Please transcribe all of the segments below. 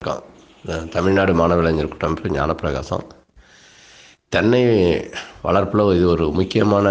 அஹ் தமிழ்நாடு மாணவலைஞர் கூட்டமைப்பு ஞானப்பிரகாசம் தென்னை வளர்ப்பில் இது ஒரு முக்கியமான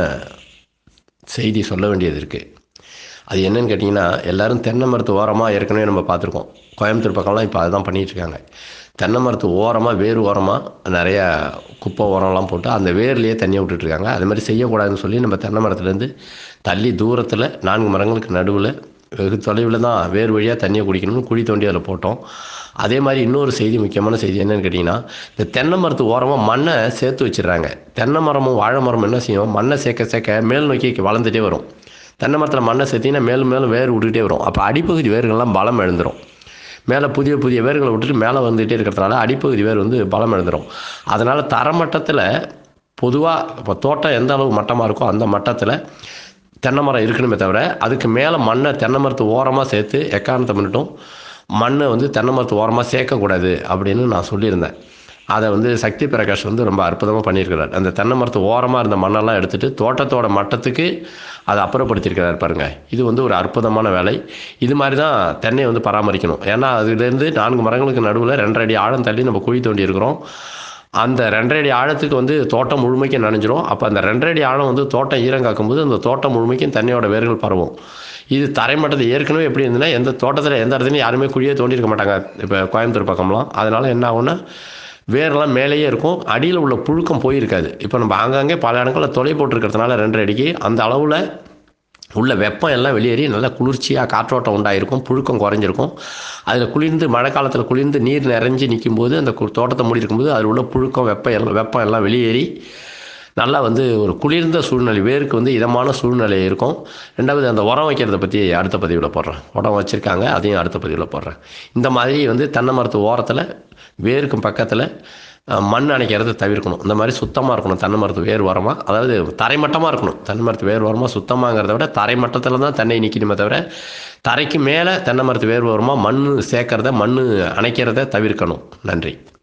செய்தி சொல்ல வேண்டியது இருக்குது அது என்னன்னு கேட்டிங்கன்னா எல்லோரும் தென்னை மரத்து ஓரமாக ஏற்கனவே நம்ம பார்த்துருக்கோம் கோயம்புத்தூர் பக்கம்லாம் இப்போ அதுதான் பண்ணிகிட்டு இருக்காங்க தென்னை மரத்து ஓரமாக வேர் ஓரமாக நிறையா குப்பை உரம்லாம் போட்டு அந்த வேர்லேயே தண்ணியை விட்டுட்ருக்காங்க அது மாதிரி செய்யக்கூடாதுன்னு சொல்லி நம்ம தென்னை மரத்துலேருந்து தள்ளி தூரத்தில் நான்கு மரங்களுக்கு நடுவில் வெகு தொலைவில் தான் வேர் வழியாக தண்ணியை குடிக்கணும்னு குழி தோண்டி அதில் போட்டோம் அதே மாதிரி இன்னொரு செய்தி முக்கியமான செய்தி என்னன்னு கேட்டிங்கன்னா இந்த தென்னை மரத்து ஓரமாக மண்ணை சேர்த்து வச்சிடுறாங்க தென்னை மரமும் வாழை மரமும் என்ன செய்யும் மண்ணை சேர்க்க சேர்க்க மேல் நோக்கி வளர்ந்துட்டே வரும் தென்னை மரத்தில் மண்ணை சேர்த்திங்கன்னா மேலும் மேலும் வேர் விட்டுக்கிட்டே வரும் அப்போ அடிப்பகுதி வேர்கள்லாம் பலம் எழுந்துரும் மேலே புதிய புதிய வேர்களை விட்டுட்டு மேலே வந்துகிட்டே இருக்கிறதுனால அடிப்பகுதி வேர் வந்து பலம் எழுந்துரும் அதனால் தரமட்டத்தில் பொதுவாக இப்போ தோட்டம் எந்த அளவு மட்டமாக இருக்கோ அந்த மட்டத்தில் தென்னை மரம் இருக்கணுமே தவிர அதுக்கு மேலே மண்ணை தென்னை மரத்து ஓரமாக சேர்த்து எக்காரணத்தை பண்ணிட்டும் மண்ணை வந்து தென்னை மரத்து ஓரமாக சேர்க்கக்கூடாது அப்படின்னு நான் சொல்லியிருந்தேன் அதை வந்து சக்தி பிரகாஷ் வந்து ரொம்ப அற்புதமாக பண்ணியிருக்கிறார் அந்த தென்னை மரத்து ஓரமாக இருந்த மண்ணெல்லாம் எடுத்துகிட்டு தோட்டத்தோட மட்டத்துக்கு அதை அப்புறப்படுத்தியிருக்கிறார் பாருங்க இது வந்து ஒரு அற்புதமான வேலை இது மாதிரி தான் தென்னையை வந்து பராமரிக்கணும் ஏன்னா அதுலேருந்து நான்கு மரங்களுக்கு நடுவில் ரெண்டரை அடி ஆழம் தள்ளி நம்ம குழி தோண்டி இருக்கிறோம் அந்த ரெண்டரை அடி ஆழத்துக்கு வந்து தோட்டம் முழுமைக்கும் நனைஞ்சிரும் அப்போ அந்த ரெண்டரை அடி ஆழம் வந்து தோட்டம் ஈரம் காக்கும்போது அந்த தோட்டம் முழுமைக்கும் தண்ணியோட வேர்கள் பரவும் இது தரைமட்டத்தை ஏற்கனவே எப்படி இருந்ததுன்னா எந்த தோட்டத்தில் எந்த இடத்துலையும் யாருமே குழியே தோண்டியிருக்க மாட்டாங்க இப்போ கோயம்புத்தூர் பக்கம்லாம் அதனால் என்ன ஆகும்னா வேர்லாம் மேலேயே இருக்கும் அடியில் உள்ள புழுக்கம் போயிருக்காது இப்போ நம்ம ஆங்காங்கே பல இடங்களில் தொலை போட்டிருக்கிறதுனால ரெண்டரை அடிக்கு அந்த அளவில் உள்ள வெப்பம் எல்லாம் வெளியேறி நல்லா குளிர்ச்சியாக காற்றோட்டம் உண்டாயிருக்கும் புழுக்கம் குறைஞ்சிருக்கும் அதில் குளிர்ந்து மழை காலத்தில் குளிர்ந்து நீர் நிறைஞ்சு நிற்கும்போது அந்த கு- தோட்டத்தை மூடி இருக்கும்போது அதில் உள்ள புழுக்கம் வெப்பம் எல்லாம் வெப்பம் எல்லாம் வெளியேறி நல்லா வந்து ஒரு குளிர்ந்த சூழ்நிலை வேருக்கு வந்து இதமான சூழ்நிலை இருக்கும் ரெண்டாவது அந்த உரம் வைக்கிறத பற்றி அடுத்த பதிவில் போடுறேன் உரம் வச்சுருக்காங்க அதையும் அடுத்த பதிவில் போடுறேன் இந்த மாதிரி வந்து தென்னை மரத்து ஓரத்தில் வேருக்கு பக்கத்தில் அஹ், மண் அணைக்கிறத தவிர்க்கணும் இந்த மாதிரி சுத்தமாக இருக்கணும் தென்னை மரத்து வேர் ஓரமாக அதாவது தரைமட்டமாக இருக்கணும் தென்னை மரத்து வேர் ஓரமாக சுத்தமாங்கிறத விட தரைமட்டத்தில் தான் தென்னை நிற்கணுமே தவிர தரைக்கு மேலே தென்னை மரத்து வேர் ஓரமாக மண் சேர்க்கறத மண் அணைக்கிறத தவிர்க்கணும் நன்றி